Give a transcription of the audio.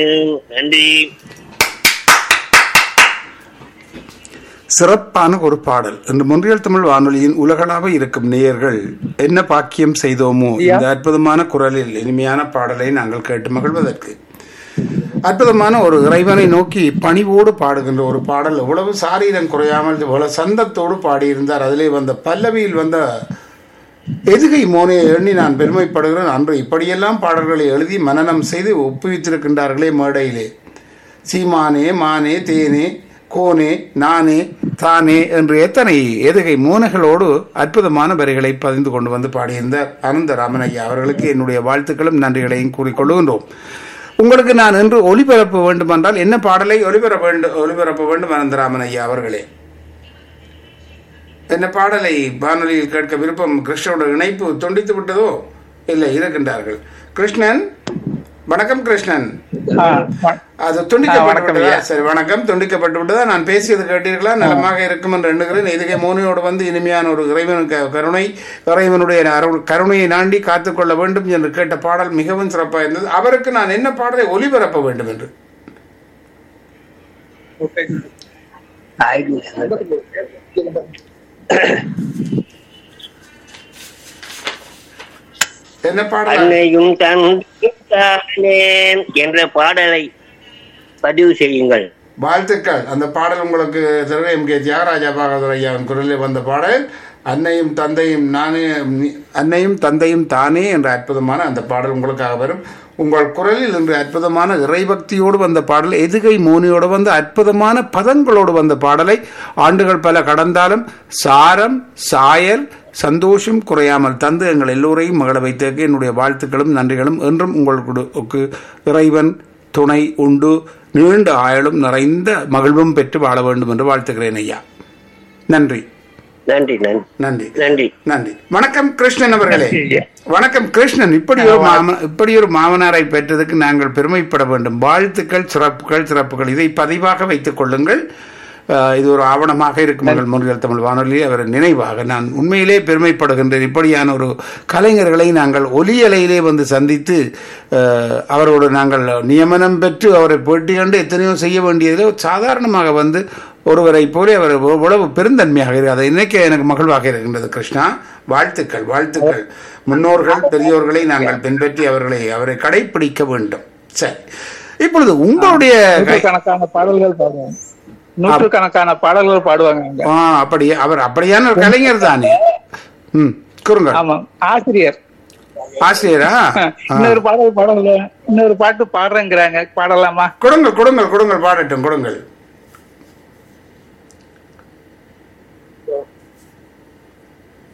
நன்றி சிறப்பான ஒரு பாடல் இன்று முன்றியல் தமிழ் வானொலியின் உலகளாவ இருக்கும் நேயர்கள் என்ன பாக்கியம் செய்தோமோ இந்த அற்புதமான குரலில் இனிமையான பாடலை நாங்கள் கேட்டு மகிழ்வதற்கு அற்புதமான ஒரு இறைவனை நோக்கி பணிவோடு பாடுகின்ற ஒரு பாடல் எவ்வளவு சாரீரம் குறையாமல் இவ்வளவு சந்தத்தோடு பாடியிருந்தார் அதிலே வந்த பல்லவியில் வந்த எதுகை மோனையை எண்ணி நான் பெருமைப்படுகிறேன் அன்று இப்படியெல்லாம் பாடல்களை எழுதி மனனம் செய்து ஒப்புவித்திருக்கின்றார்களே மேடையிலே சீமானே மானே தேனே கோனே நானே தானே என்று எத்தனை எதுகை மோனைகளோடு அற்புதமான வரிகளை பதிந்து கொண்டு வந்து பாடியிருந்தார் அனந்த ராமனையா அவர்களுக்கு என்னுடைய வாழ்த்துக்களும் நன்றிகளையும் கூறிக்கொள்கின்றோம் உங்களுக்கு நான் இன்று ஒளிபரப்ப வேண்டுமென்றால் என்ன பாடலை ஒளிபரப்ப வேண்டும் ஒளிபரப்ப வேண்டும் அனந்தராமன் ஐயா அவர்களே என்ன பாடலை வானொலியில் கேட்க விருப்பம் கிருஷ்ணனோட இணைப்பு துண்டித்து விட்டதோ இல்லை இருக்கின்றார்கள் கிருஷ்ணன் வணக்கம் கிருஷ்ணன் ஆ, வ- அது ஆ, துண்டிக்கப்பட்டு வணக்கம் விட்டதா ஐயா. சரி வணக்கம் துண்டிக்கப்பட்டு விட்டதா நான் பேசியது கேட்டீர்களா நலமாக இருக்கும் என்று எண்ணுகிறேன் இதுகை மோனியோடு வந்து இனிமையான ஒரு இறைவனுக்கு கருணை இறைவனுடைய அருள் கருணையை நாண்டி காத்துக்கொள்ள வேண்டும் என்று கேட்ட பாடல் மிகவும் சிறப்பாக இருந்தது அவருக்கு நான் என்ன பாடலை ஒளிபரப்ப வேண்டும் என்று என்ன பாடல் அன்னையும் தந்தானே என்ற பாடலை பதிவு செய்யுங்கள் வாழ்த்துக்கள் அந்த பாடல் உங்களுக்கு திரு எம் கே தியாகராஜா பாகவதர் ஐயாவின் குரலில் வந்த பாடல் அன்னையும் தந்தையும் நானே நீ- அன்னையும் தந்தையும் தானே என்ற அற்புதமான அந்த பாடல் உங்களுக்காக வரும் உங்கள் குரலில் இன்று அற்புதமான இறைபக்தியோடு வந்த பாடல் எதுகை மோனியோடு வந்த அற்புதமான பதங்களோடு வந்த பாடலை ஆண்டுகள் பல கடந்தாலும் சாரம் சாயல் சந்தோஷம் குறையாமல் தந்து எங்கள் எல்லோரையும் மகள வைத்ததற்கு என்னுடைய வாழ்த்துக்களும் நன்றிகளும் என்றும் உங்களுக்கு இறைவன் துணை உண்டு நீண்ட ஆயுளும் நிறைந்த மகிழ்வும் பெற்று வாழ வேண்டும் என்று வாழ்த்துகிறேன் ஐயா நன்றி நன்றி நன்றி நன்றி நன்றி நன்றி வணக்கம் கிருஷ்ணன் அவர்களே நன்றி ஐயா. வணக்கம் கிருஷ்ணன் இப்படி ஒரு மாம இப்படி ஒரு மாமனாரை பெற்றதுக்கு நாங்கள் பெருமைப்பட வேண்டும் வாழ்த்துக்கள் சிறப்புகள் சிறப்புகள் இதை பதிவாக வைத்துக் கொள்ளுங்கள் அஹ், இது ஒரு ஆவணமாக இருக்கும் மகள் முருகல் தமிழ் வானொலி அவர் நினைவாக நான் உண்மையிலே பெருமைப்படுகின்றேன் இப்படியான ஒரு கலைஞர்களை நாங்கள் ஒலியலையிலே வந்து சந்தித்து அஹ், அவரோடு நாங்கள் நியமனம் பெற்று அவரை பேட்டி கண்டு எத்தனையோ செய்ய வேண்டியதில் சாதாரணமாக வந்து ஒருவரை போல அவர் உழவு பெருந்தன்மையாக இருக்கு அதை நினைக்க எனக்கு மகிழ்வாக இருக்கின்றது கிருஷ்ணா வாழ்த்துக்கள் வாழ்த்துக்கள் முன்னோர்கள் பெரியோர்களை நாங்கள் பின்பற்றி அவர்களை அவரை கடைப்பிடிக்க வேண்டும் சரி இப்பொழுது உங்களுடைய கை- நூற்றுக்கணக்கான பாடல்கள் பாடுவாங்க நூற்றுக்கணக்கான பாடல்கள் பாடுவாங்க அங்க ஆ, அப்படி அவர் அப்படியான ஒரு கலைஞர் தானே ம் கூறுங்கள் ஆமா ஆசிரியர் ஆசிரியரா ஆ. இன்னொரு பாடல் பாடல இன்னொரு பாட்டு பாடுறேங்கிறாங்க பாடலாமா கொடுங்கள் கொடுங்கள் கொடுங்கள் பாடட்டும் கொடுங்கள்